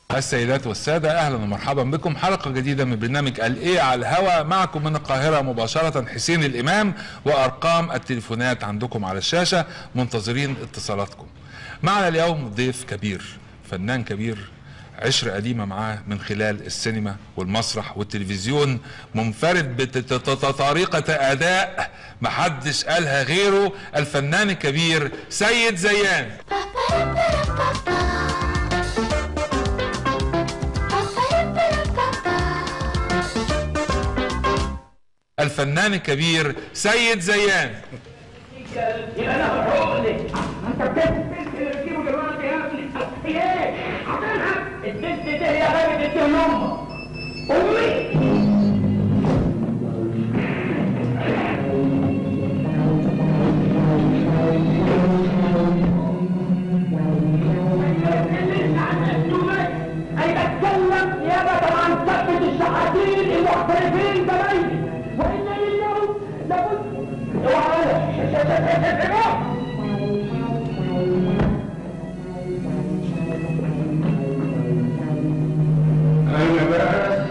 السيدات والسادة أهلا ومرحبا بكم حلقة جديدة من برنامج الإيه على الهوا معكم من القاهرة مباشرة حسين الإمام وأرقام التليفونات عندكم على الشاشة منتظرين اتصالاتكم معنا اليوم ضيف كبير فنان كبير عشرة قديمة معاه من خلال السينما والمسرح والتلفزيون منفرد بطريقة أداء محدش قالها غيره الفنان الكبير سيد زيان الفنان الكبير سيد زيان يبقى انا هقول لك انت بتنزل اللي بتجيبه دلوقتي يا ابني هي ايه؟ عاملها البنت دي هي غابت اديهم امك امي هيتكلم نيابة عن كافة الشحاتين المحترفين زمايلي وإن لله لابد اوعى انا بقى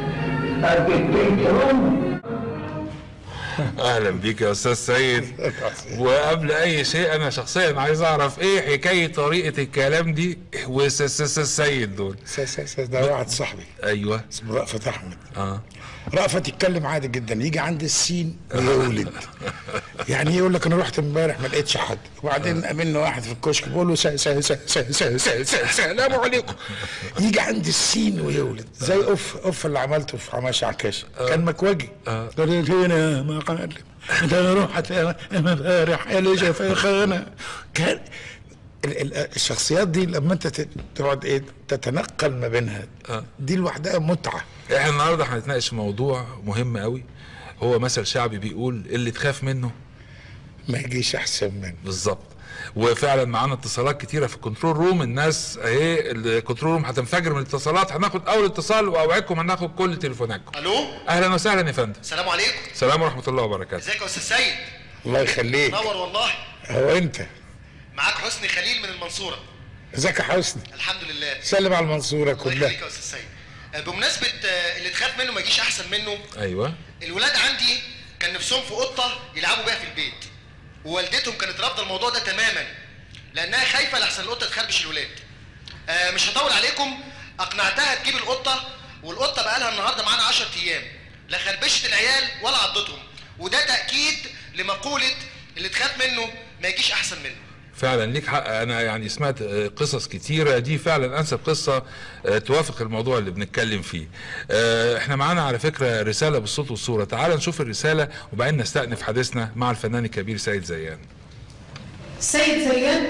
اديتهم اهلا بيك يا استاذ سيد وقبل اي شيء انا شخصيا عايز اعرف ايه حكايه طريقه الكلام دي والسيد دول س- س- س- ده واحد صاحبي ايوه اسمه رأفت احمد اه رأفت يتكلم عادي جدا يجي عند السين ويولد يعني يقول لك انا رحت امبارح ما لقيتش حد وبعدين قابلنا واحد في الكشك بقول له س- س- س- س- س- س- س- سلام عليكم يجي عند السين ويولد زي اوف اوف اللي عملته في حماش عكاش كان مكوجي قلت هنا ما قال انت رحت امبارح يا ليش في خانه كان ال- ال- الشخصيات دي لما انت ت- تقعد ايه تتنقل ما بينها دي لوحدها متعه احنا النهارده هنتناقش في موضوع مهم قوي هو مثل شعبي بيقول اللي تخاف منه ما يجيش احسن منه بالظبط وفعلا معانا اتصالات كتيره في الكنترول روم الناس اهي الكنترول روم هتنفجر من الاتصالات هناخد اول اتصال واوعدكم هناخد كل تليفوناتكم الو اهلا وسهلا يا فندم السلام عليكم السلام ورحمه الله وبركاته ازيك يا استاذ سيد الله يخليك نور والله هو انت معاك حسني خليل من المنصوره ازيك يا حسني الحمد لله سلم على المنصوره الله كلها يخليك يا استاذ سيد آه، بمناسبه آه، اللي تخاف منه ما يجيش احسن منه ايوه الولاد عندي كان نفسهم في قطه يلعبوا بيها في البيت ووالدتهم كانت رافضه الموضوع ده تماما لانها خايفه لحسن القطه تخربش الولاد آه، مش هطول عليكم اقنعتها تجيب القطه والقطه بقى لها النهارده معانا 10 ايام لا خربشت العيال ولا عضتهم وده تاكيد لمقوله اللي تخاف منه ما يجيش احسن منه فعلا ليك حق انا يعني سمعت آه، قصص كتيره دي فعلا انسب قصه آه، توافق الموضوع اللي بنتكلم فيه آه، احنا معانا على فكره رساله بالصوت والصوره تعال نشوف الرساله وبعدين نستأنف حديثنا مع الفنان الكبير سيد زيان سيد زيان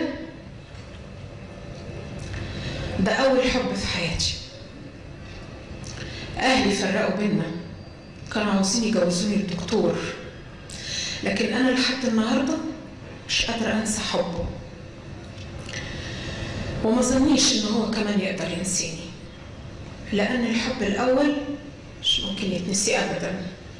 ده أول حب في حياتي أهلي فرقوا بينا كانوا عاوزين يجوزوني الدكتور لكن أنا لحد النهاردة مش قادرة أنسى حبه وما ظنيش إن هو كمان يقدر ينسيني لأن الحب الأول مش ممكن يتنسي أبدا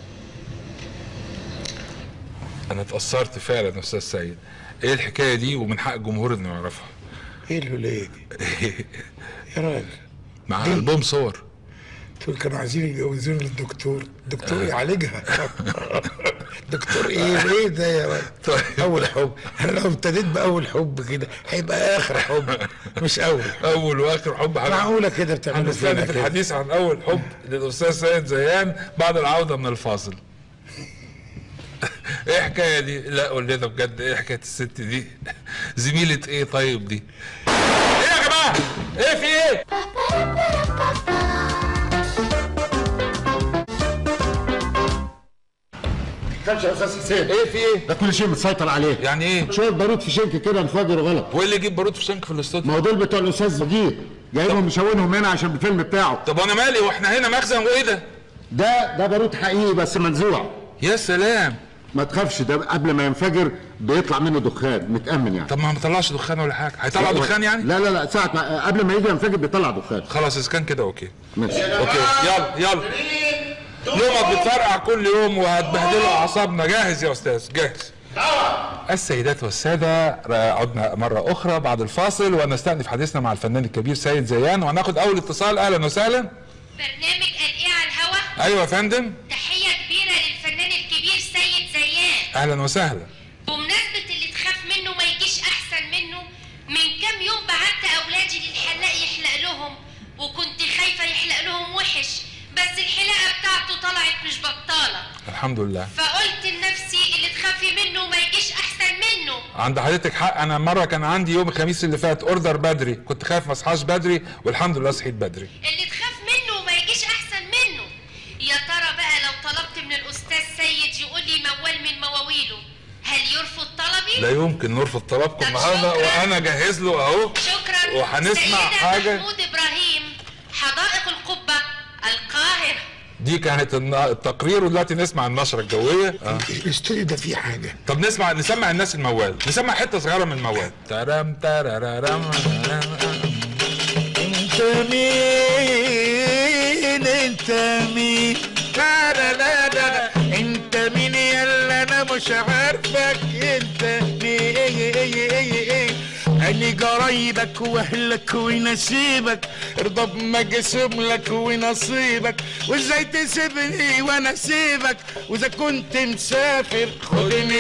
انا اتأثرت فعلا يا استاذ سيد ايه الحكايه دي ومن حق الجمهور انه يعرفها ايه الولايه دي يا راجل مع ليه؟ البوم صور دول كانوا عايزين يجوزوني للدكتور الدكتور يعالجها دكتور ايه وايه ده يا راجل طيب. اول حب انا لو ابتديت باول حب كده هيبقى اخر حب مش اول اول واخر حب هن- معقوله كده بتعملوا فينا هنستأنف كده الحديث عن اول حب للاستاذ سيد زيان بعد العوده من الفاصل ايه الحكايه دي لا قول لنا بجد ايه حكايه الست دي زميله ايه طيب دي ايه يا جماعه ايه في ايه خمسة يا استاذ حسين ايه في ايه ده كل شيء متسيطر عليه يعني ايه شويه بارود في شنك كده انفجر غلط وايه اللي يجيب بارود في شنك في الاستوديو ما هو دول بتوع الاستاذ بجير جايبهم مشونهم هنا عشان الفيلم بتاعه طب وانا مالي واحنا هنا مخزن وايه ده ده ده بارود حقيقي بس منزوع يا سلام ما تخافش ده قبل ما ينفجر بيطلع منه دخان متامن يعني طب ما ما طلعش دخان ولا حاجه هيطلع دخان يعني لا لا لا ساعه ما قبل ما يجي ينفجر بيطلع دخان خلاص اذا كان كده اوكي ماشي اوكي يلا يلا يومك بتفرقع كل يوم وهتبهدلوا اعصابنا جاهز يا استاذ جاهز السيدات والسادة عدنا مرة أخرى بعد الفاصل ونستأنف حديثنا مع الفنان الكبير سيد زيان وهناخد أول اتصال أهلا وسهلا برنامج قال ايه على الهوا أيوة يا فندم تحية كبيرة للفنان الكبير سيد زيان أهلا وسهلا بمناسبة اللي تخاف منه ما يجيش أحسن منه من كام يوم بعت أولادي للحلاق يحلق لهم وكنت خايفة يحلق لهم وحش بس الحلاقة بتاعته طلعت مش بطالة الحمد لله فقلت لنفسي اللي تخافي منه ما يجيش أحسن منه عند حضرتك حق أنا مرة كان عندي يوم الخميس اللي فات أوردر بدري كنت خايف ما أصحاش بدري والحمد لله صحيت بدري اللي تخاف منه ما يجيش أحسن منه يا ترى بقى لو طلبت من الأستاذ سيد يقول لي موال من مواويله هل يرفض طلبي؟ لا يمكن نرفض طلبكم طب النهارده شكراً. وأنا جاهز له أهو شكرا وهنسمع سيدة حاجة محمود ابراهيم حدائق القبة القاهرة دي كانت الن- التقرير ودلوقتي نسمع النشرة الجوية آه. الاستوديو ده فيه حاجه طب نسمع نسمع الناس الموال نسمع حتة صغيرة من الموال ترام ترارارام انت مين انت مين لا لا لا لا انت مين يلا انا مش عارفك انت مين اني قرايبك واهلك ونسيبك ارضى بمقسم لك ونصيبك وازاي تسيبني وانا اسيبك واذا كنت مسافر خدني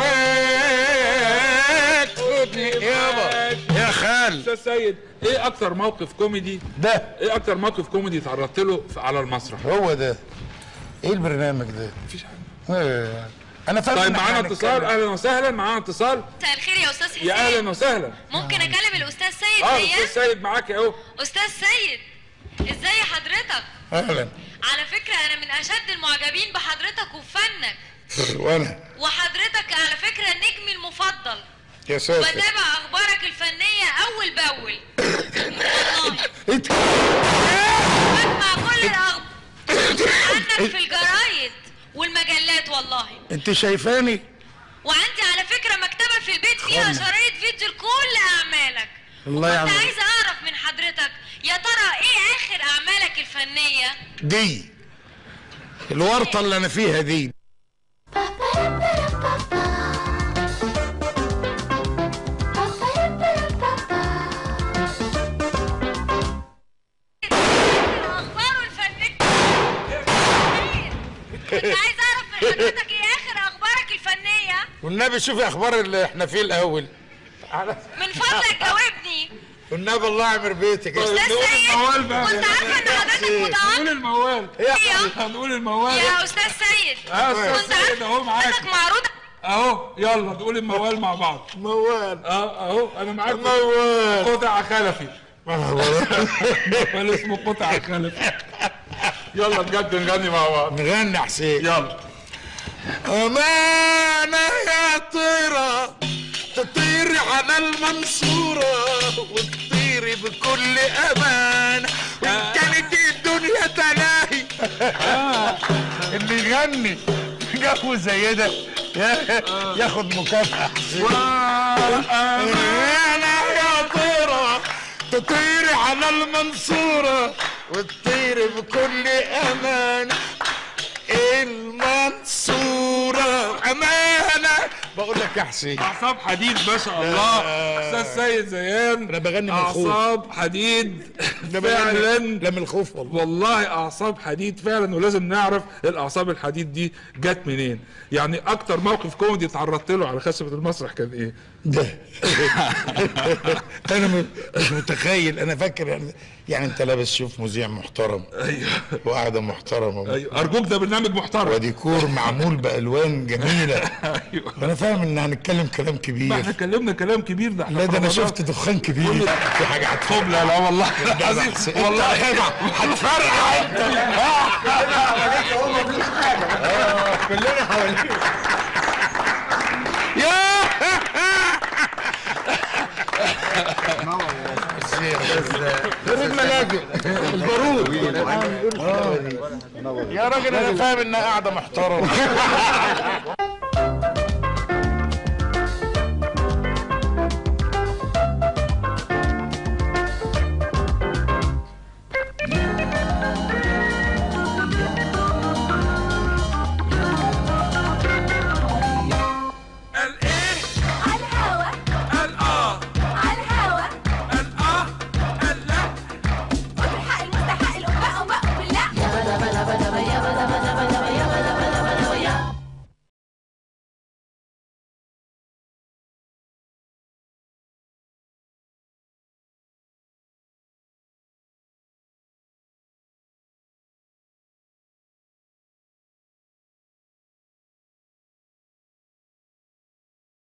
معاك خدني يابا يا خال استاذ سيد ايه اكتر موقف كوميدي ده ايه اكتر موقف كوميدي تعرضت له في- على المسرح هو ده ايه البرنامج ده مفيش حاجه إيه. انا فاهم طيب إن إحنا معانا اتصال هنتكلم. اهلا وسهلا معانا اتصال مساء الخير يا استاذ حسين يا اهلا وسهلا ممكن اكلم الاستاذ سيد اه زيان استاذ سيد معاك اهو استاذ سيد ازاي حضرتك اهلا على فكرة انا من اشد المعجبين بحضرتك وفنك وانا وحضرتك على فكرة النجم المفضل يا ساتر بتابع اخبارك الفنية اول باول والله انت بسمع كل الاخبار عنك في الجرايد والمجلات والله انت شايفاني وعندي على فكرة مكتبة في البيت فيها شرايط فيديو لكل أعمالك الله كنت يعمل عايزة أعرف من حضرتك يا ترى إيه آخر أعمالك الفنية؟ دي الورطه اللي انا فيها دي الأخبار والفنية كنت عايزة أعرف من حضرتك إيه آخر أخبارك الفنية؟ والنبي شوفي اخبار اللي احنا فيه الاول من فضلك جاوبني والنبي الله يعمر بيتك يا أستاذ نقول سيد الموال بقى. كنت عارفة إن حضرتك نقول متعاقد الموال يا هنقول الموال يا أستاذ سيد اه استاذ كنت سيد اهو عارفة معاك حضرتك معروض اهو يلا نقول الموال مع بعض موال اه اهو انا معاك موال قطع خلفي موال اسمه قطع خلفي يلا بجد نغني مع بعض نغني حسين يلا أمانة يا طيرة تطيري على المنصورة وتطيري بكل أمان وإن كانت الدنيا تلاهي اللي يغني جو زي ده يا- ياخد مكافأة أمانة يا طيرة تطيري على المنصورة وتطيري بكل أمان المنصورة أمانة بقول لك يا حسين اعصاب حديد ما شاء الله استاذ سيد زيان أنا بغني من الخوف. اعصاب حديد ده بغني- فعلا لا من الخوف والله والله اعصاب حديد فعلا ولازم نعرف الاعصاب الحديد دي جت منين يعني اكتر موقف كوميدي تعرضت له على خشبه المسرح كان ايه ده انا م- مش متخيل انا فاكر يعني, يعني انت لابس شوف مذيع محترم ايوه وقعده محترمه ايوه ارجوك ده برنامج محترم وديكور معمول بالوان جميله ايوه انا فاهم ان هنتكلم كلام ما احنا كبير اتكلمنا كلام كبير ده احنا لا ده انا في رمضان. شفت دخان كبير في حاجه هتخب لا لا والله العظيم والله هتفرقع انت كلنا حواليك يا الملاجئ البارود يا راجل انا فاهم انها قاعده محترمه